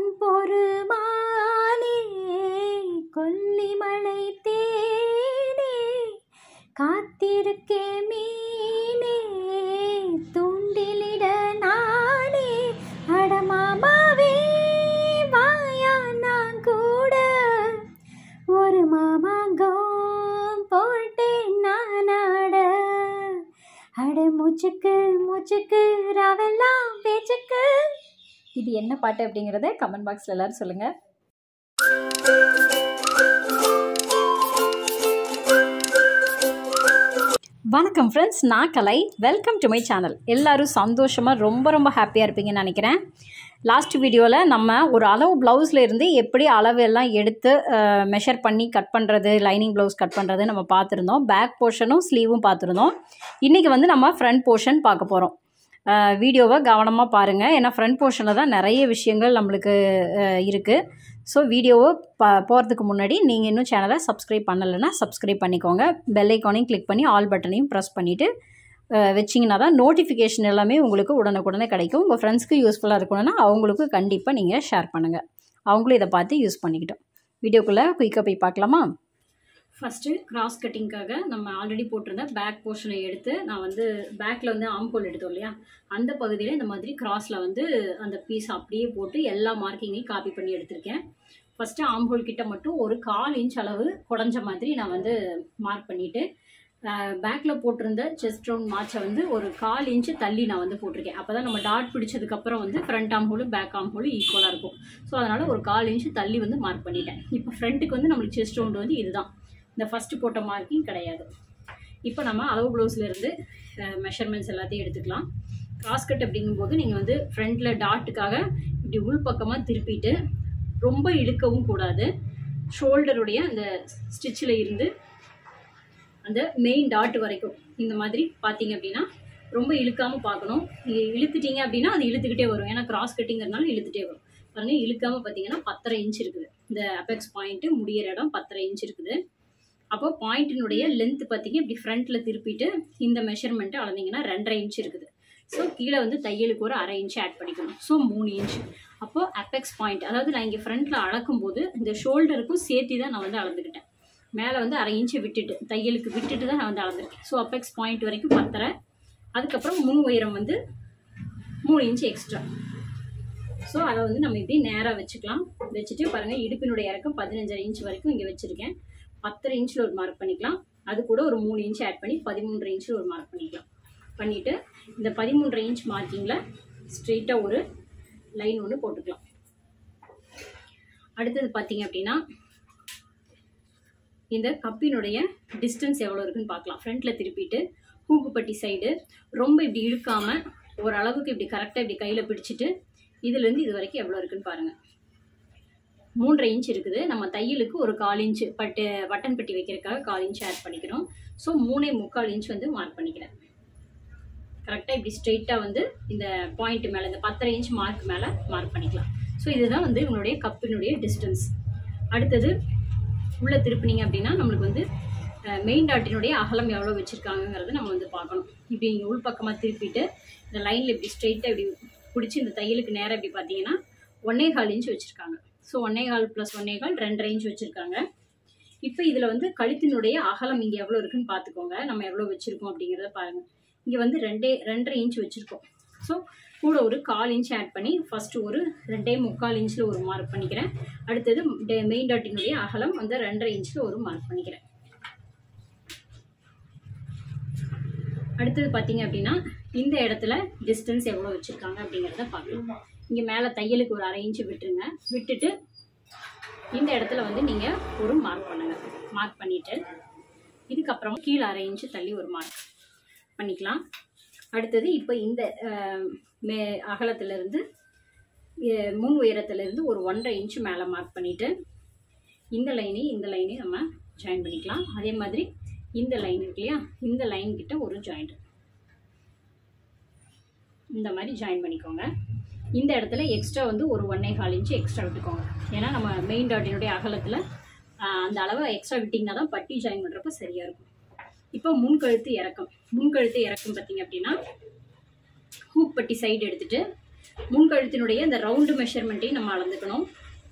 பொன் பொறுமானே கொல்லிமலை தேனே காத்திருக்கே மீனே தூண்டிலிட நானே அடமாமாவே வாயா நான் கூட ஒரு மாமாங்கம் போட்டேன் நானாட அட மூச்சுக்கு மூச்சுக்கு ராவெல்லாம் பேச்சுக்கு இது என்ன பாட்டு அப்படிங்கிறத கமெண்ட் பாக்ஸில் எல்லாரும் சொல்லுங்கள் வணக்கம் ஃப்ரெண்ட்ஸ் நான் Kalai welcome to my channel எல்லாரும் சந்தோஷமாக ரொம்ப ரொம்ப ஹாப்பியாக இருப்பீங்கன்னு நினைக்கிறேன் லாஸ்ட் வீடியோவில் நம்ம ஒரு அளவு ப்ளவுஸில் இருந்து எப்படி அளவு எல்லாம் எடுத்து மெஷர் பண்ணி கட் பண்ணுறது லைனிங் ப்ளவுஸ் கட் பண்ணுறது நம்ம பார்த்துருந்தோம் பேக் போர்ஷனும் ஸ்லீவும் பார்த்துருந்தோம் இன்றைக்கி வந்து நம்ம ஃப்ரண்ட் போர்ஷன் பார்க்க போகிறோம் வீடியோவை கவனமாக பாருங்கள் ஏன்னா ஃப்ரண்ட் போர்ஷனில் தான் நிறைய விஷயங்கள் நம்மளுக்கு இருக்குது ஸோ வீடியோவை பா போகிறதுக்கு முன்னாடி நீங்கள் இன்னும் சேனலை சப்ஸ்கிரைப் பண்ணலைன்னா சப்ஸ்கிரைப் பண்ணிக்கோங்க பெல் ஐக்கானையும் கிளிக் பண்ணி ஆல் பட்டனையும் ப்ரெஸ் பண்ணிவிட்டு வச்சிங்கன்னா தான் நோட்டிஃபிகேஷன் எல்லாமே உங்களுக்கு உடனுக்குடனே கிடைக்கும் உங்கள் ஃப்ரெண்ட்ஸ்க்கு யூஸ்ஃபுல்லாக இருக்கணும்னா அவங்களுக்கு கண்டிப்பாக நீங்கள் ஷேர் பண்ணுங்கள் அவங்களும் இதை பார்த்து யூஸ் பண்ணிக்கிட்டோம் வீடியோக்குள்ளே குயிக்காக போய் பார்க்கலாமா ஃபஸ்ட்டு கிராஸ் கட்டிங்க்காக நம்ம ஆல்ரெடி போட்டிருந்த பேக் போர்ஷனை எடுத்து நான் வந்து பேக்கில் வந்து ஆம்கோல் எடுத்தோம் இல்லையா அந்த பகுதியில் இந்த மாதிரி கிராஸில் வந்து அந்த பீஸ் அப்படியே போட்டு எல்லா மார்க்கிங்கையும் காப்பி பண்ணி எடுத்திருக்கேன் ஃபஸ்ட்டு ஆம்ஹோல் கிட்ட மட்டும் ஒரு கால் இன்ச் அளவு குடஞ்ச மாதிரி நான் வந்து மார்க் பண்ணிவிட்டு பேக்கில் போட்டிருந்த செஸ்ட் ரவுண்ட் மார்ச்சை வந்து ஒரு கால் இன்ச்சு தள்ளி நான் வந்து போட்டிருக்கேன் அப்போ தான் நம்ம டாட் பிடிச்சதுக்கப்புறம் வந்து ஃப்ரண்ட் ஆம் ஹோலும் பேக் ஆம் ஹோலும் ஈக்குவலாக இருக்கும் ஸோ அதனால் ஒரு கால் இன்ச்சு தள்ளி வந்து மார்க் பண்ணிட்டேன் இப்போ ஃப்ரண்ட்டுக்கு வந்து நம்மளுக்கு செஸ்ட் ரவுண்ட் வந்து இதுதான் இந்த ஃபஸ்ட்டு போட்ட மார்க்கிங் கிடையாது இப்போ நம்ம அளவு ப்ளவுஸ்லேருந்து மெஷர்மெண்ட்ஸ் எல்லாத்தையும் எடுத்துக்கலாம் கிராஸ் கட் அப்படிங்கும்போது நீங்கள் வந்து ஃப்ரண்ட்டில் டாட்டுக்காக இப்படி உள் பக்கமாக திருப்பிட்டு ரொம்ப இழுக்கவும் கூடாது ஷோல்டருடைய அந்த ஸ்டிச்சில் இருந்து அந்த மெயின் டாட் வரைக்கும் இந்த மாதிரி பார்த்தீங்க அப்படின்னா ரொம்ப இழுக்காமல் பார்க்கணும் நீங்கள் இழுத்துட்டீங்க அப்படின்னா அது இழுத்துக்கிட்டே வரும் ஏன்னா கிராஸ் கட்டிங்கிறதுனால இழுத்துட்டே வரும் பாருங்கள் இழுக்காமல் பார்த்தீங்கன்னா பத்தரை இன்ச் இருக்குது இந்த அபெக்ஸ் பாயிண்ட்டு முடியிற இடம் பத்தரை இன்ச் இருக்குது அப்போ பாயிண்டினுடைய லென்த் பார்த்தீங்க இப்படி ஃப்ரண்ட்டில் திருப்பிட்டு இந்த மெஷர்மெண்ட்டை அளந்தீங்கன்னா ரெண்டரை இன்ச் இருக்குது ஸோ கீழே வந்து தையலுக்கு ஒரு அரை இன்ச் ஆட் பண்ணிக்கணும் ஸோ மூணு இன்ச் அப்போது அபெக்ஸ் பாயிண்ட் அதாவது நான் இங்கே ஃப்ரண்ட்டில் அளக்கும்போது இந்த ஷோல்டருக்கும் சேர்த்து தான் நான் வந்து அளந்துக்கிட்டேன் மேலே வந்து அரை இன்ச்சை விட்டுட்டு தையலுக்கு விட்டுட்டு தான் நான் வந்து அளந்துருக்கேன் ஸோ அபெக்ஸ் பாயிண்ட் வரைக்கும் பத்தரை அதுக்கப்புறம் முன் உயரம் வந்து மூணு இன்ச் எக்ஸ்ட்ரா ஸோ அதை வந்து நம்ம இப்படி நேராக வச்சுக்கலாம் வச்சுட்டு பாருங்கள் இடுப்பினுடைய இறக்கம் பதினஞ்சரை இன்ச் வரைக்கும் இங்கே வச்சுருக்கேன் பத்தரை இன்ச்சில் ஒரு மார்க் பண்ணிக்கலாம் அது கூட ஒரு மூணு இன்ச் ஆட் பண்ணி பதிமூன்றரை இன்ச்சில் ஒரு மார்க் பண்ணிக்கலாம் பண்ணிவிட்டு இந்த பதிமூன்றரை இன்ச் மார்க்கிங்கில் ஸ்ட்ரெயிட்டாக ஒரு லைன் ஒன்று போட்டுக்கலாம் அடுத்தது பார்த்தீங்க அப்படின்னா இந்த கப்பினுடைய டிஸ்டன்ஸ் எவ்வளோ இருக்குன்னு பார்க்கலாம் ஃப்ரண்ட்டில் திருப்பிட்டு ஹூக்குப்பட்டி சைடு ரொம்ப இப்படி இழுக்காமல் ஓரளவுக்கு இப்படி கரெக்டாக இப்படி கையில் பிடிச்சிட்டு இதுலேருந்து இது வரைக்கும் எவ்வளோ இருக்குன்னு பாருங்கள் மூன்றரை இன்ச் இருக்குது நம்ம தையலுக்கு ஒரு கால் இன்ச் பட்டு பட்டன் பெட்டி வைக்கிறதுக்காக கால் இன்ச் ஆட் பண்ணிக்கிறோம் ஸோ மூணே முக்கால் இன்ச் வந்து மார்க் பண்ணிக்கிறேன் கரெக்டாக இப்படி ஸ்ட்ரெயிட்டாக வந்து இந்த பாயிண்ட் மேலே இந்த பத்தரை இன்ச் மார்க் மேலே மார்க் பண்ணிக்கலாம் ஸோ இதுதான் வந்து உங்களுடைய கப்பினுடைய டிஸ்டன்ஸ் அடுத்தது உள்ளே திருப்பினீங்க அப்படின்னா நம்மளுக்கு வந்து மெயின் டாட்டினுடைய அகலம் எவ்வளோ வச்சுருக்காங்கங்கிறத நம்ம வந்து பார்க்கணும் இப்படி நீங்கள் உள் பக்கமாக திருப்பிட்டு இந்த லைனில் இப்படி ஸ்ட்ரெயிட்டாக இப்படி பிடிச்சி இந்த தையலுக்கு நேராக இப்படி பார்த்தீங்கன்னா ஒன்னே கால் இன்ச் வச்சுருக்காங்க ஸோ ஒன்னே கால் ப்ளஸ் ஒன்னே கால் ரெண்டரை இன்ச் வச்சுருக்காங்க இப்போ இதில் வந்து கழுத்தினுடைய அகலம் இங்கே எவ்வளோ இருக்குன்னு பார்த்துக்கோங்க நம்ம எவ்வளோ வச்சுருக்கோம் அப்படிங்கிறத பாருங்கள் இங்கே வந்து ரெண்டே ரெண்டரை இன்ச் வச்சுருக்கோம் ஸோ கூட ஒரு கால் இன்ச் ஆட் பண்ணி ஃபஸ்ட்டு ஒரு ரெண்டே முக்கால் இன்ச்சில் ஒரு மார்க் பண்ணிக்கிறேன் அடுத்தது மெயின் டாட்டினுடைய அகலம் வந்து ரெண்டரை இன்ச்சில் ஒரு மார்க் பண்ணிக்கிறேன் அடுத்தது பார்த்தீங்க அப்படின்னா இந்த இடத்துல டிஸ்டன்ஸ் எவ்வளோ வச்சுருக்காங்க அப்படிங்கிறத பார்க்கலாம் இங்கே மேலே தையலுக்கு ஒரு அரை இன்ச்சு விட்டுருங்க விட்டுட்டு இந்த இடத்துல வந்து நீங்கள் ஒரு மார்க் பண்ணுங்கள் மார்க் பண்ணிவிட்டு இதுக்கப்புறம் கீழே அரை இன்ச்சு தள்ளி ஒரு மார்க் பண்ணிக்கலாம் அடுத்தது இப்போ இந்த மே அகலத்திலேருந்து முன் உயரத்துலேருந்து ஒரு ஒன்றரை இன்ச்சு மேலே மார்க் பண்ணிவிட்டு இந்த லைனையும் இந்த லைனையும் நம்ம ஜாயின் பண்ணிக்கலாம் அதே மாதிரி இந்த லைன் இருக்கு இல்லையா இந்த லைன் கிட்ட ஒரு ஜாயிண்ட் இந்த மாதிரி ஜாயின் பண்ணிக்கோங்க இந்த இடத்துல எக்ஸ்ட்ரா வந்து ஒரு ஒன்னே கால் இன்ச்சு எக்ஸ்ட்ரா விட்டுக்கோங்க ஏன்னா நம்ம மெயின் டாட்டினுடைய அகலத்தில் அந்த அளவை எக்ஸ்ட்ரா விட்டிங்கன்னா தான் பட்டி ஜாயின் பண்ணுறப்ப சரியாக இருக்கும் இப்போ முன்கழுத்து இறக்கம் முன்கழுத்து இறக்கம் பார்த்தீங்க அப்படின்னா ஹூக் பட்டி சைடு எடுத்துட்டு முன்கழுத்தினுடைய இந்த ரவுண்டு மெஷர்மெண்ட்டையும் நம்ம அளந்துக்கணும்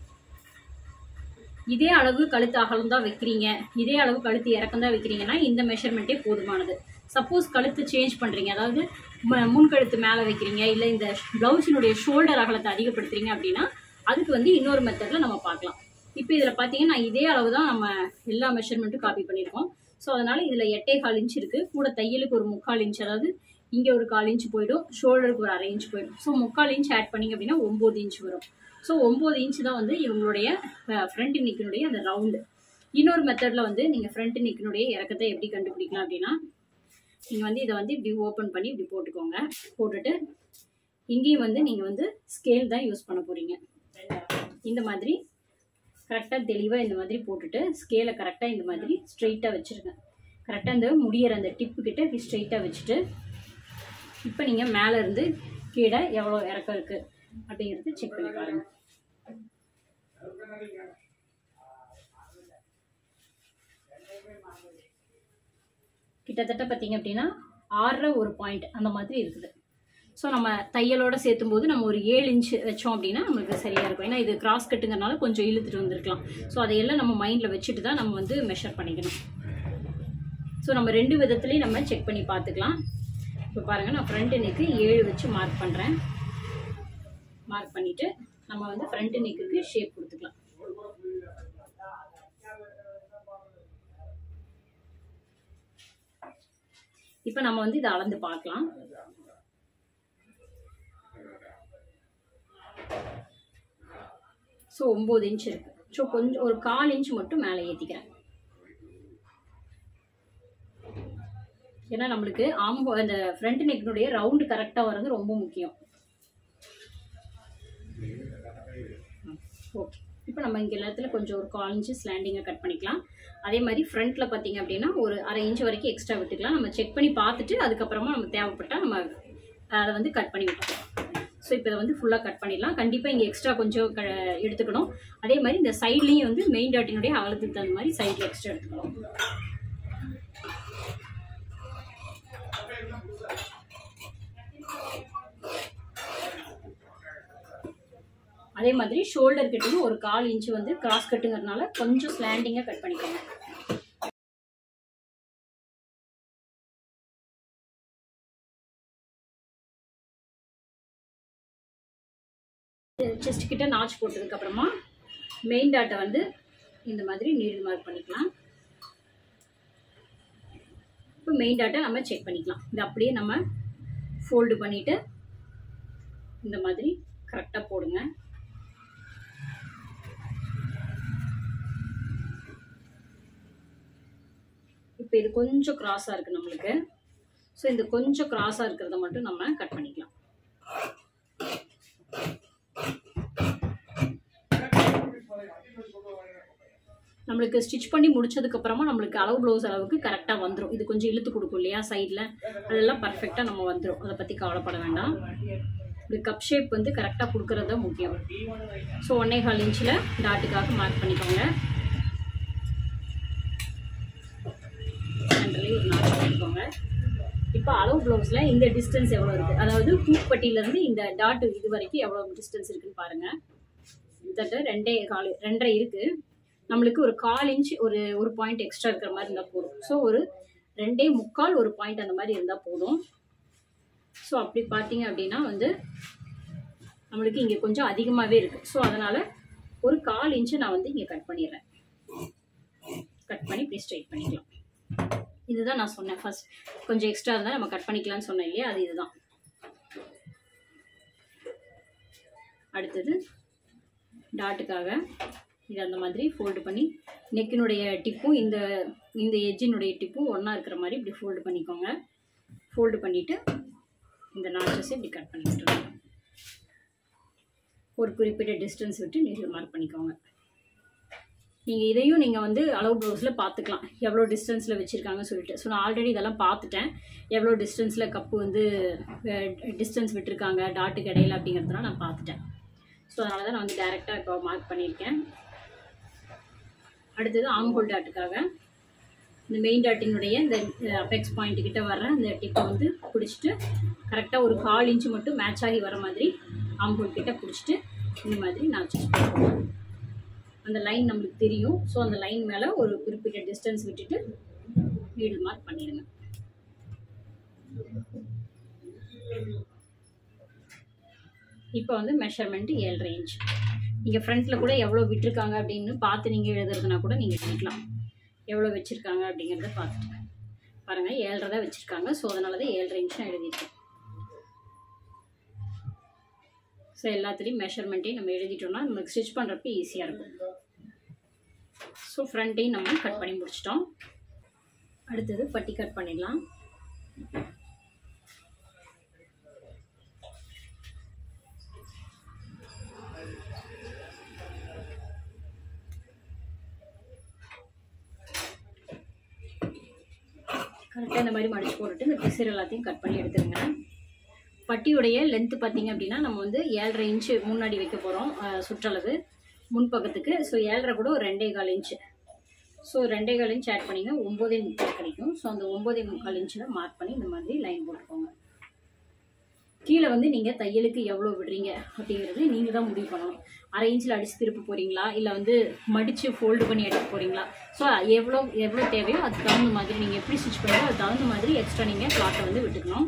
இதே அளவு கழுத்து அகலம் தான் வைக்கிறீங்க இதே அளவு கழுத்து இறக்கம் தான் வைக்கிறீங்கன்னா இந்த மெஷர்மெண்ட்டே போதுமானது சப்போஸ் கழுத்து சேஞ்ச் பண்ணுறீங்க அதாவது ம- முன்கழுத்து மேலே வைக்கிறீங்க இல்லை இந்த ப்ளவுஸினுடைய ஷோல்டர் அகலத்தை அதிகப்படுத்துறீங்க அப்படின்னா அதுக்கு வந்து இன்னொரு மெத்தடில் நம்ம பார்க்கலாம் இப்போ இதில் பார்த்தீங்கன்னா இதே அளவு தான் நம்ம எல்லா மெஷர்மெண்ட்டும் காப்பி பண்ணியிருக்கோம் ஸோ அதனால் இதில் எட்டே கால் இன்ச் இருக்குது கூட தையலுக்கு ஒரு முக்கால் இன்ச் அதாவது இங்கே ஒரு கால் இன்ச் போயிடும் ஷோல்டருக்கு ஒரு அரை இன்ச் போயிடும் ஸோ முக்கால் இன்ச் ஆட் பண்ணிங்க அப்படின்னா ஒம்பது இன்ச் வரும் ஸோ ஒம்பது இன்ச் தான் வந்து இவங்களுடைய ஃப்ரண்ட் நெக்கினுடைய அந்த ரவுண்டு இன்னொரு மெத்தடில் வந்து நீங்கள் ஃப்ரண்ட் நெக்கினுடைய இறக்கத்தை எப்படி கண்டுபிடிக்கலாம் அப்படின்னா நீங்கள் வந்து இதை வந்து இப்படி ஓப்பன் பண்ணி இப்படி போட்டுக்கோங்க போட்டுட்டு இங்கேயும் வந்து நீங்கள் வந்து ஸ்கேல் தான் யூஸ் பண்ண போகிறீங்க இந்த மாதிரி கரெக்டாக தெளிவாக இந்த மாதிரி போட்டுட்டு ஸ்கேலை கரெக்டாக இந்த மாதிரி ஸ்ட்ரெயிட்டாக வச்சுருங்க கரெக்டாக இந்த முடியற அந்த டிப்பு கிட்ட இப்படி ஸ்ட்ரெயிட்டாக வச்சுட்டு இப்போ நீங்கள் மேலே இருந்து கீழே எவ்வளோ இறக்கம் இருக்குது அப்படிங்கிறது செக் பண்ணி பாருங்கள் கிட்டத்தட்ட பார்த்தீங்க அப்படின்னா ஆறரை ஒரு பாயிண்ட் அந்த மாதிரி இருக்குது ஸோ நம்ம தையலோட சேர்த்தும் போது நம்ம ஒரு ஏழு இன்ச் வச்சோம் அப்படின்னா நம்மளுக்கு சரியாக இருக்கும் ஏன்னா இது கிராஸ் கட்டுங்கிறனால கொஞ்சம் இழுத்துட்டு வந்திருக்கலாம் ஸோ அதையெல்லாம் நம்ம மைண்டில் வச்சுட்டு தான் நம்ம வந்து மெஷர் பண்ணிக்கணும் ஸோ நம்ம ரெண்டு விதத்துலேயும் நம்ம செக் பண்ணி பார்த்துக்கலாம் இப்போ பாருங்கள் நான் ஃப்ரண்ட் நெக்கு ஏழு வச்சு மார்க் பண்ணுறேன் மார்க் பண்ணிவிட்டு நம்ம வந்து ஃப்ரண்ட் நெக்குக்கு ஷேப் கொடுத்துக்கலாம் இப்போ நம்ம வந்து இதை அளந்து பார்க்கலாம் ஸோ ஒம்பது இன்ச் இருக்கு ஸோ கொஞ்சம் ஒரு கால் இன்ச் மட்டும் மேலே ஏற்றிக்கிறேன் ஏன்னா நம்மளுக்கு ஆம்போ அந்த ஃப்ரண்ட் நெக்கினுடைய ரவுண்டு கரெக்டாக வர்றது ரொம்ப முக்கியம் ஓகே இப்போ நம்ம இங்கே இடத்துல கொஞ்சம் ஒரு கால் இன்ச்சு ஸ்லாண்டிங்கை கட் பண்ணிக்கலாம் அதே மாதிரி ஃப்ரண்ட்டில் பார்த்தீங்க அப்படின்னா ஒரு அரை இன்ச் வரைக்கும் எக்ஸ்ட்ரா விட்டுக்கலாம் நம்ம செக் பண்ணி பார்த்துட்டு அதுக்கப்புறமா நம்ம தேவைப்பட்டால் நம்ம அதை வந்து கட் பண்ணி விட்டுக்கலாம் ஸோ இப்போ இதை வந்து ஃபுல்லாக கட் பண்ணிடலாம் கண்டிப்பாக இங்கே எக்ஸ்ட்ரா கொஞ்சம் க எடுத்துக்கணும் அதே மாதிரி இந்த சைட்லேயும் வந்து மெயின் டாட்டினுடைய அகலத்துக்கு தகுந்த மாதிரி சைடில் எக்ஸ்ட்ரா எடுத்துக்கணும் அதே மாதிரி ஷோல்டர் கிட்டையும் ஒரு கால் இன்ச் வந்து கிராஸ் கட்டுங்கிறதுனால கொஞ்சம் ஸ்லாண்டிங்காக கட் பண்ணிக்கோங்க செஸ்ட் கிட்ட நாச் போட்டதுக்கு அப்புறமா மெயின் டாட்டை வந்து இந்த மாதிரி நீடில் மார்க் பண்ணிக்கலாம் இப்போ மெயின் டாட்டை நம்ம செக் பண்ணிக்கலாம் இது அப்படியே நம்ம ஃபோல்டு பண்ணிவிட்டு இந்த மாதிரி கரெக்டாக போடுங்க இப்போ இது கொஞ்சம் கிராஸாக இருக்குது நம்மளுக்கு ஸோ இந்த கொஞ்சம் கிராஸாக இருக்கிறத மட்டும் நம்ம கட் பண்ணிக்கலாம் நம்மளுக்கு ஸ்டிச் பண்ணி முடிச்சதுக்கப்புறமா நம்மளுக்கு அளவு ப்ளவுஸ் அளவுக்கு கரெக்டாக வந்துடும் இது கொஞ்சம் இழுத்து கொடுக்கும் இல்லையா சைடில் அதெல்லாம் பர்ஃபெக்டாக நம்ம வந்துடும் அதை பற்றி கவலைப்பட வேண்டாம் இந்த கப் ஷேப் வந்து கரெக்டாக கொடுக்கறது தான் முக்கியம் ஸோ ஒன்னே கால் இன்ச்சில் டாட்டுக்காக மார்க் பண்ணிக்கோங்க சென்டர்லேயும் ஒரு நாட் பண்ணிக்கோங்க இப்போ அளவு ப்ளவுஸில் இந்த டிஸ்டன்ஸ் எவ்வளோ இருக்குது அதாவது பூப்பட்டியிலேருந்து இந்த டாட் இது வரைக்கும் எவ்வளோ டிஸ்டன்ஸ் இருக்குன்னு பாருங்கள் கிட்டத்தட்ட ரெண்டே கால் ரெண்டரை இருக்குது நம்மளுக்கு ஒரு கால் இன்ச் ஒரு ஒரு பாயிண்ட் எக்ஸ்ட்ரா இருக்கிற மாதிரி இருந்தால் போதும் ஸோ ஒரு ரெண்டே முக்கால் ஒரு பாயிண்ட் அந்த மாதிரி இருந்தால் போதும் ஸோ அப்படி பார்த்தீங்க அப்படின்னா வந்து நம்மளுக்கு இங்கே கொஞ்சம் அதிகமாகவே இருக்குது ஸோ அதனால் ஒரு கால் இன்ச்சு நான் வந்து இங்கே கட் பண்ணிடுறேன் கட் பண்ணி இப்படி ஸ்ட்ரைட் பண்ணிக்கலாம் இதுதான் நான் சொன்னேன் ஃபர்ஸ்ட் கொஞ்சம் எக்ஸ்ட்ரா இருந்தால் நம்ம கட் பண்ணிக்கலாம்னு சொன்னேன் இல்லையா அது இதுதான் அடுத்தது டாட்டுக்காக இது அந்த மாதிரி ஃபோல்டு பண்ணி நெக்கினுடைய டிப்பும் இந்த இந்த எஜ்ஜினுடைய டிப்பும் ஒன்றா இருக்கிற மாதிரி இப்படி ஃபோல்டு பண்ணிக்கோங்க ஃபோல்டு பண்ணிவிட்டு இந்த நாச்சஸை இப்படி கட் பண்ணி விட்டுருங்க ஒரு குறிப்பிட்ட டிஸ்டன்ஸ் விட்டு நீடில் மார்க் பண்ணிக்கோங்க நீங்கள் இதையும் நீங்கள் வந்து அளவு ப்ளவுஸில் பார்த்துக்கலாம் எவ்வளோ டிஸ்டன்ஸில் வச்சுருக்காங்கன்னு சொல்லிட்டு ஸோ நான் ஆல்ரெடி இதெல்லாம் பார்த்துட்டேன் எவ்வளோ டிஸ்டன்ஸில் கப்பு வந்து டிஸ்டன்ஸ் விட்டுருக்காங்க டாட்டுக்கு இடையில அப்படிங்கிறதுலாம் நான் பார்த்துட்டேன் ஸோ அதனால தான் நான் வந்து டைரெக்டாக இப்போ மார்க் பண்ணியிருக்கேன் அடுத்தது ஆம் ஹோல் டாட்டுக்காக இந்த மெயின் டாட்டினுடைய இந்த அபெக்ஸ் பாயிண்ட் கிட்ட வர்ற அந்த டிப்பை வந்து பிடிச்சிட்டு கரெக்டாக ஒரு கால் இன்ச்சு மட்டும் மேட்ச் ஆகி வர மாதிரி ஆம்பூல் கிட்ட பிடிச்சிட்டு இந்த மாதிரி நான் வச்சுருக்கேன் அந்த லைன் நம்மளுக்கு தெரியும் ஸோ அந்த லைன் மேலே ஒரு குறிப்பிட்ட டிஸ்டன்ஸ் விட்டுட்டு நீடில் மார்க் பண்ணிடுங்க இப்போ வந்து மெஷர்மெண்ட்டு ஏழரை இன்ச் நீங்கள் ஃப்ரண்ட்டில் கூட எவ்வளோ விட்டுருக்காங்க அப்படின்னு பார்த்து நீங்கள் எழுதுறதுனா கூட நீங்கள் பண்ணிக்கலாம் எவ்வளோ வச்சுருக்காங்க அப்படிங்கிறத பார்த்துட்டு பாருங்கள் ஏழரை தான் வச்சுருக்காங்க ஸோ அதனால தான் ஏழரை இன்ச் நான் எழுதியிருக்கேன் ஸோ எல்லாத்துலேயும் மெஷர்மெண்ட்டையும் நம்ம எழுதிட்டோம்னா நமக்கு ஸ்டிச் பண்ணுறப்ப ஈஸியாக இருக்கும் ஸோ ஃப்ரண்ட்டையும் நம்ம கட் பண்ணி முடிச்சிட்டோம் அடுத்தது பட்டி கட் பண்ணிடலாம் கரெக்டாக இந்த மாதிரி மடிச்சு போட்டுட்டு இந்த பிசிறு எல்லாத்தையும் கட் பண்ணி எடுத்துருங்க பட்டியுடைய லென்த்து பார்த்தீங்க அப்படின்னா நம்ம வந்து ஏழரை இன்ச்சு முன்னாடி வைக்க போகிறோம் சுற்றளவு முன்பக்கத்துக்கு ஸோ ஏழரை கூட ஒரு ரெண்டே கால் இன்ச்சு ஸோ ரெண்டே கால் இன்ச் ஆட் பண்ணிங்க ஒம்போதே முக்கால் கிடைக்கும் ஸோ அந்த ஒம்போதே முக்கால் இன்ச்சில் மார்க் பண்ணி இந்த மாதிரி லைன் போட்டுக்கோங்க கீழே வந்து நீங்கள் தையலுக்கு எவ்வளோ விடுறீங்க அப்படிங்கிறது நீங்கள் தான் முடிவு பண்ணணும் அரை இன்ச்சில் அடித்து திருப்ப போகிறீங்களா இல்லை வந்து மடித்து ஃபோல்டு பண்ணி எடுக்க போகிறீங்களா ஸோ எவ்வளோ எவ்வளோ தேவையோ அதுக்கு தகுந்த மாதிரி நீங்கள் எப்படி ஸ்டிச் பண்ணுறோ அதுக்கு தகுந்த மாதிரி எக்ஸ்ட்ரா நீங்கள் கிளாத்தை வந்து விட்டுக்கணும்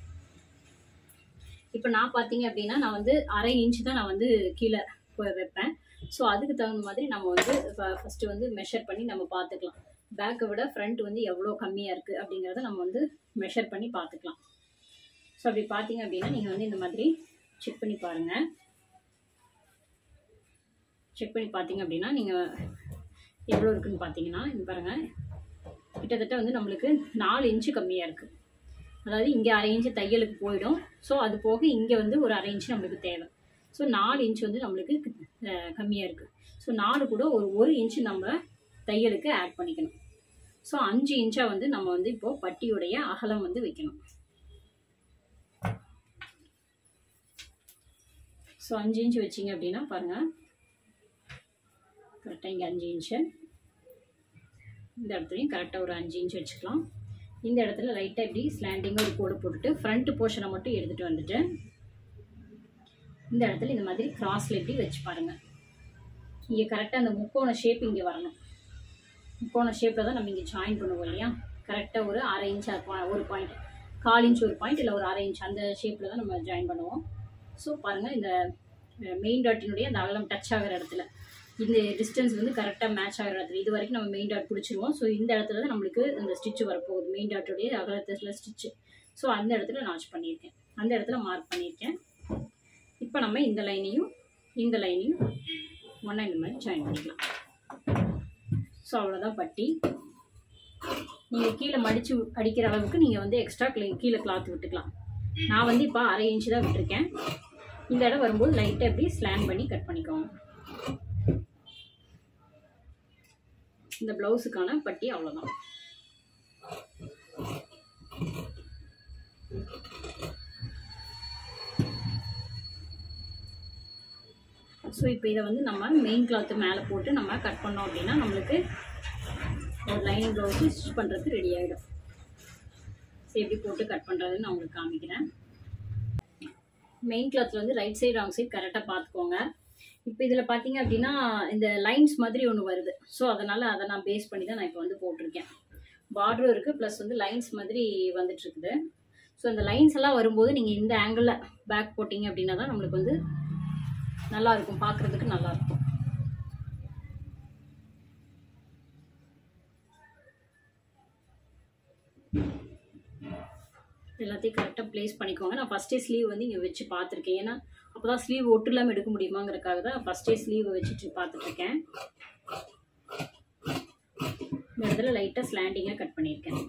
இப்போ நான் பார்த்தீங்க அப்படின்னா நான் வந்து அரை இன்ச்சு தான் நான் வந்து கீழே போய் வைப்பேன் ஸோ அதுக்கு தகுந்த மாதிரி நம்ம வந்து ஃபஸ்ட்டு வந்து மெஷர் பண்ணி நம்ம பார்த்துக்கலாம் பேக்கை விட ஃப்ரண்ட் வந்து எவ்வளோ கம்மியாக இருக்குது அப்படிங்கிறத நம்ம வந்து மெஷர் பண்ணி பார்த்துக்கலாம் ஸோ அப்படி பார்த்தீங்க அப்படின்னா நீங்கள் வந்து இந்த மாதிரி செக் பண்ணி பாருங்கள் செக் பண்ணி பார்த்தீங்க அப்படின்னா நீங்கள் எவ்வளோ இருக்குன்னு பார்த்தீங்கன்னா இது பாருங்கள் கிட்டத்தட்ட வந்து நம்மளுக்கு நாலு இன்ச்சு கம்மியாக இருக்குது அதாவது இங்கே அரை இன்ச்சு தையலுக்கு போயிடும் ஸோ அது போக இங்கே வந்து ஒரு அரை இன்ச்சு நம்மளுக்கு தேவை ஸோ நாலு இன்ச் வந்து நம்மளுக்கு கம்மியாக இருக்குது ஸோ நாலு கூட ஒரு ஒரு இன்ச்சு நம்ம தையலுக்கு ஆட் பண்ணிக்கணும் ஸோ அஞ்சு இன்ச்சாக வந்து நம்ம வந்து இப்போது பட்டியுடைய அகலம் வந்து வைக்கணும் ஸோ அஞ்சு இன்ச் வச்சிங்க அப்படின்னா பாருங்கள் கரெக்டாக இங்கே அஞ்சு இன்ச்சு இந்த இடத்துலையும் கரெக்டாக ஒரு அஞ்சு இன்ச் வச்சுக்கலாம் இந்த இடத்துல லைட்டாக இப்படி ஸ்லாண்டிங்காக ஒரு கோடு போட்டுட்டு ஃப்ரண்ட் போர்ஷனை மட்டும் எடுத்துகிட்டு வந்துட்டு இந்த இடத்துல இந்த மாதிரி கிராஸில் இப்படி வச்சு பாருங்கள் இங்கே கரெக்டாக அந்த முக்கோண ஷேப் இங்கே வரணும் முக்கோண ஷேப்பில் தான் நம்ம இங்கே ஜாயின் பண்ணுவோம் இல்லையா கரெக்டாக ஒரு அரை இன்ச் ஒரு பாயிண்ட் கால் இன்ச் ஒரு பாயிண்ட் இல்லை ஒரு அரை இன்ச் அந்த ஷேப்பில் தான் நம்ம ஜாயின் பண்ணுவோம் ஸோ பாருங்கள் இந்த மெயின் டாட்டினுடைய அந்த அகலம் டச் ஆகிற இடத்துல இந்த டிஸ்டன்ஸ் வந்து கரெக்டாக மேட்ச் ஆகிற இடத்துல இது வரைக்கும் நம்ம மெயின் டாட் பிடிச்சிருவோம் ஸோ இந்த இடத்துல தான் நம்மளுக்கு இந்த ஸ்டிச் வரப்போகுது மெயின் டாட்டுடைய அகலத்தில் ஸ்டிச்சு ஸோ அந்த இடத்துல நாச் பண்ணியிருக்கேன் அந்த இடத்துல மார்க் பண்ணியிருக்கேன் இப்போ நம்ம இந்த லைனையும் இந்த லைனையும் ஒன்றா இந்த மாதிரி ஜாயின் பண்ணிக்கலாம் ஸோ அவ்வளோதான் பட்டி நீங்கள் கீழே மடித்து அடிக்கிற அளவுக்கு நீங்கள் வந்து எக்ஸ்ட்ரா கீழே கிளாத் விட்டுக்கலாம் நான் வந்து இப்போ அரை இன்ச்சு தான் விட்டுருக்கேன் இந்த இடம் வரும்போது லைட்டாக எப்படி ஸ்லான் பண்ணி கட் பண்ணிக்கோங்க இந்த ப்ளவுஸுக்கான பட்டி அவ்வளோதான் ஸோ இப்போ இதை வந்து நம்ம மெயின் கிளாத்து மேலே போட்டு நம்ம கட் பண்ணோம் அப்படின்னா நம்மளுக்கு ஒரு லைனிங் ப்ளவுஸு ஸ்டிச் பண்ணுறதுக்கு ரெடி ஆகிடும் ஸோ எப்படி போட்டு கட் பண்ணுறதுன்னு நான் உங்களுக்கு காமிக்கிறேன் மெயின் கிளாத்தில் வந்து ரைட் சைடு ராங் சைடு கரெக்டாக பார்த்துக்கோங்க இப்போ இதில் பார்த்தீங்க அப்படின்னா இந்த லைன்ஸ் மாதிரி ஒன்று வருது ஸோ அதனால் அதை நான் பேஸ் பண்ணி தான் நான் இப்போ வந்து போட்டிருக்கேன் பார்டரும் இருக்குது ப்ளஸ் வந்து லைன்ஸ் மாதிரி வந்துட்டுருக்குது ஸோ இந்த லைன்ஸ் எல்லாம் வரும்போது நீங்கள் இந்த ஆங்கிளில் பேக் போட்டிங்க அப்படின்னா தான் நம்மளுக்கு வந்து நல்லாயிருக்கும் பார்க்குறதுக்கு நல்லாயிருக்கும் எல்லாத்தையும் கரெக்டாக ப்ளேஸ் பண்ணிக்கோங்க நான் ஃபஸ்ட்டே ஸ்லீவ் வந்து இங்கே வச்சு பார்த்துருக்கேன் ஏன்னா அப்போ தான் ஸ்லீவ் ஒட்டு இல்லாமல் எடுக்க முடியுமாங்கிறதுக்காக தான் ஃபஸ்ட்டே ஸ்லீவை வச்சுட்டு பார்த்துட்ருக்கேன் இந்த இடத்துல லைட்டாக ஸ்லாண்டிங்காக கட் பண்ணியிருக்கேன்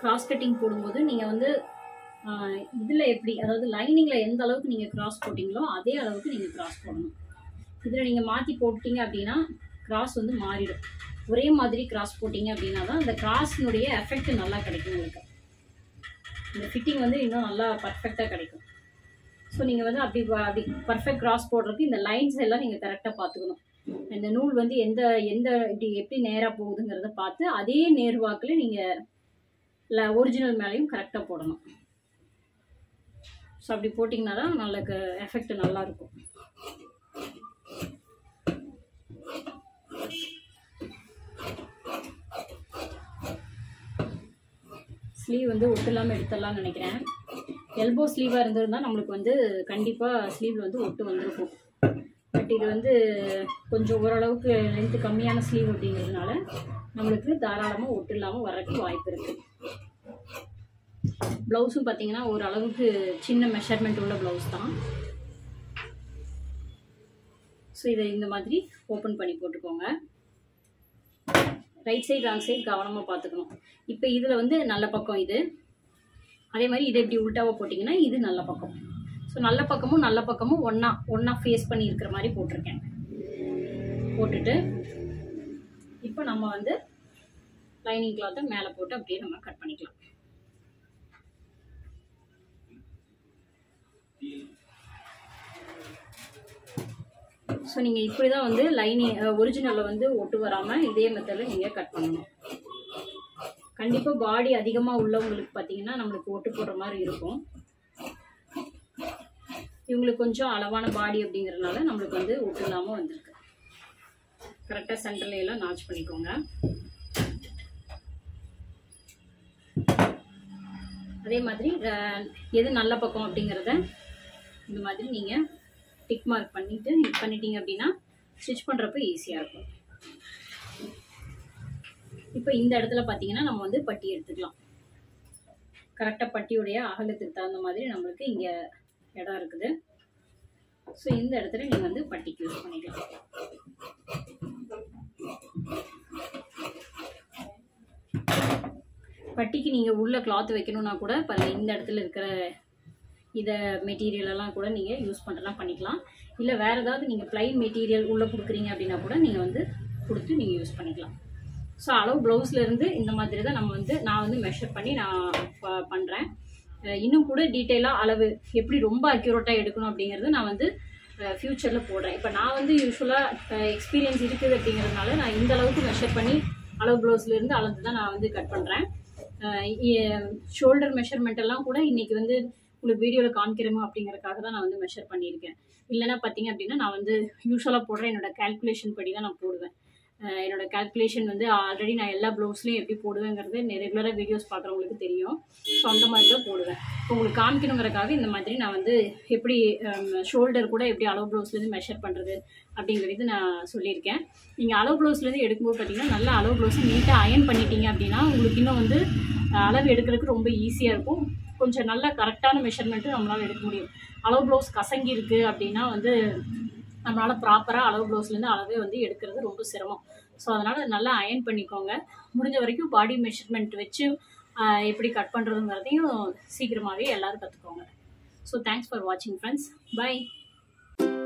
கிராஸ் கட்டிங் போடும்போது நீங்கள் வந்து இதில் எப்படி அதாவது லைனிங்கில் எந்த அளவுக்கு நீங்கள் கிராஸ் போட்டிங்களோ அதே அளவுக்கு நீங்கள் கிராஸ் போடணும் இதில் நீங்கள் மாற்றி போட்டிங்க அப்படின்னா கிராஸ் வந்து மாறிடும் ஒரே மாதிரி கிராஸ் போட்டிங்க அப்படின்னா தான் அந்த கிராஸினுடைய எஃபெக்ட் நல்லா கிடைக்கும் உங்களுக்கு இந்த ஃபிட்டிங் வந்து இன்னும் நல்லா பர்ஃபெக்டாக கிடைக்கும் ஸோ நீங்கள் வந்து அப்படி ப- அப்படி பர்ஃபெக்ட் கிராஸ் போடுறதுக்கு இந்த லைன்ஸ் எல்லாம் நீங்கள் கரெக்டாக பார்த்துக்கணும் இந்த நூல் வந்து எந்த எந்த இப்படி எப்படி நேராக போகுதுங்கிறத பார்த்து அதே நேர்வாக்கில் நீங்கள் ஒரிஜினல் மேலேயும் கரெக்டாக போடணும் ஸோ அப்படி போட்டிங்கன்னா தான் நல்லக்கு எஃபெக்ட் நல்லா இருக்கும் ஸ்லீவ் வந்து ஒட்டுலாமல் எடுத்துடலாம்னு நினைக்கிறேன் எல்போ ஸ்லீவாக இருந்திருந்தா நம்மளுக்கு வந்து கண்டிப்பாக ஸ்லீவில் வந்து ஒட்டு வந்திருக்கும் பட் இது வந்து கொஞ்சம் ஓரளவுக்கு லென்த்து கம்மியான ஸ்லீவ் அப்படிங்கிறதுனால நம்மளுக்கு தாராளமாக ஒட்டு இல்லாமல் வர்றதுக்கு வாய்ப்பு இருக்குது ப்ளவுஸும் பார்த்தீங்கன்னா ஓரளவுக்கு சின்ன மெஷர்மெண்ட் உள்ள ப்ளவுஸ் தான் ஸோ இதை இந்த மாதிரி ஓப்பன் பண்ணி போட்டுக்கோங்க ரைட் சைடு ராங் சைடு கவனமாக பார்த்துக்கணும் இப்போ இதில் வந்து நல்ல பக்கம் இது அதே மாதிரி இதை இப்படி உள்டாவாக போட்டிங்கன்னா இது நல்ல பக்கம் ஸோ நல்ல பக்கமும் நல்ல பக்கமும் ஒன்றா ஒன்றா ஃபேஸ் பண்ணி இருக்கிற மாதிரி போட்டிருக்கேன் போட்டுட்டு இப்போ நம்ம வந்து லைனிங் கிளாத்தை மேலே போட்டு அப்படியே நம்ம கட் பண்ணிக்கலாம் ஸோ நீங்கள் இப்படி தான் வந்து லைனிங் ஒரிஜினலில் வந்து ஒட்டு வராமல் இதே மெத்தடில் நீங்கள் கட் பண்ணணும் கண்டிப்பாக பாடி அதிகமாக உள்ளவங்களுக்கு பார்த்தீங்கன்னா நம்மளுக்கு ஒட்டு போடுற மாதிரி இருக்கும் இவங்களுக்கு கொஞ்சம் அளவான பாடி அப்படிங்கிறதுனால நம்மளுக்கு வந்து ஒட்டு இல்லாமல் வந்திருக்கு கரெக்டாக சென்டர்ல எல்லாம் நாச் பண்ணிக்கோங்க அதே மாதிரி அஹ், எது நல்ல பக்கம் அப்படிங்கிறத இந்த மாதிரி நீங்கள் டிக் மார்க் பண்ணிட்டு இது பண்ணிட்டீங்க அப்படின்னா ஸ்டிச் பண்ணுறப்ப ஈஸியாக இருக்கும் இப்போ இந்த இடத்துல பார்த்தீங்கன்னா நம்ம வந்து பட்டி எடுத்துக்கலாம் கரெக்டாக பட்டியுடைய அகலத்துக்கு தகுந்த மாதிரி நம்மளுக்கு இங்கே இடம் இருக்குது ஸோ இந்த இடத்துல நீங்கள் வந்து பட்டிக்கு யூஸ் பண்ணிக்கலாம் பட்டிக்கு நீங்கள் உள்ள கிளாத் வைக்கணும்னா கூட பாருங்க இந்த இடத்துல இருக்கிற இதை மெட்டீரியல் எல்லாம் கூட நீங்கள் யூஸ் பண்ணுறலாம் பண்ணிக்கலாம் இல்லை வேறு ஏதாவது நீங்கள் ப்ளைன் மெட்டீரியல் உள்ளே கொடுக்குறீங்க அப்படின்னா கூட நீங்கள் வந்து கொடுத்து நீங்கள் யூஸ் பண்ணிக்கலாம் ஸோ அளவு ப்ளவுஸ்ல இருந்து இந்த மாதிரி தான் நம்ம வந்து நான் வந்து மெஷர் பண்ணி நான் ப- பண்ணுறேன் அஹ் இன்னும் கூட டீட்டெயிலாக அளவு எப்படி ரொம்ப அக்யூரேட்டாக எடுக்கணும் அப்படிங்கிறது நான் வந்து ஃப்யூச்சரில் போடுறேன் இப்போ நான் வந்து யூஸ்வலாக எக்ஸ்பீரியன்ஸ் இருக்குது அப்படிங்கிறதுனால நான் இந்த அளவுக்கு மெஷர் பண்ணி அளவு ப்ளவுஸ்ல இருந்து அளந்து தான் நான் வந்து கட் பண்ணுறேன் ஷோல்டர் மெஷர்மெண்ட் எல்லாம் கூட இன்னைக்கு வந்து உங்களுக்கு வீடியோவில் காமிக்கிறோமோ அப்படிங்கறதுக்காக தான் நான் வந்து மெஷர் பண்ணியிருக்கேன் இல்லைன்னா பார்த்தீங்க அப்படின்னா நான் வந்து யூஸ்வலாக போடுற என்னோட கால்குலேஷன் படி தான் நான் போடுவேன் அஹ் என்னோட கால்குலேஷன் வந்து ஆல்ரெடி நான் எல்லா ப்ளவுஸ்லையும் எப்படி போடுவேங்கிறது ரெகுலராக வீடியோஸ் பார்க்குறவங்களுக்கு தெரியும் ஸோ அந்த மாதிரி தான் போடுவேன் இப்போ உங்களுக்கு காமிக்கணுங்கிறக்காக இந்த மாதிரி நான் வந்து எப்படி ஷோல்டர் கூட எப்படி அளவு ப்ளவுஸ்லேருந்து மெஷர் பண்ணுறது அப்படிங்கிறது நான் சொல்லியிருக்கேன் நீங்கள் அளவு ப்ளவுஸ்லேருந்து எடுக்கும்போது பார்த்தீங்கன்னா நல்ல அளவு ப்ளவுஸ் நீட்டாக அயன் பண்ணிட்டீங்க அப்படின்னா உங்களுக்கு இன்னும் வந்து அஹ், அளவு எடுக்கிறதுக்கு ரொம்ப ஈஸியாக இருக்கும் கொஞ்சம் நல்ல கரெக்டான மெஷர்மெண்ட்டு நம்மளால் எடுக்க முடியும் அளவு ப்ளவுஸ் கசங்கி இருக்குது அப்படின்னா வந்து நம்மளால் ப்ராப்பராக அளவு ப்ளவுஸ்லேருந்து அளவே வந்து எடுக்கிறது ரொம்ப சிரமம் ஸோ அதனால் நல்லா அயன் பண்ணிக்கோங்க முடிஞ்ச வரைக்கும் பாடி மெஷர்மெண்ட் வச்சு ஆஹ், எப்படி கட் பண்ணுறதுங்கிறதையும் சீக்கிரமாகவே எல்லோரும் கற்றுக்கோங்க ஸோ தேங்க்ஸ் ஃபார் வாட்சிங் ஃப்ரெண்ட்ஸ் பை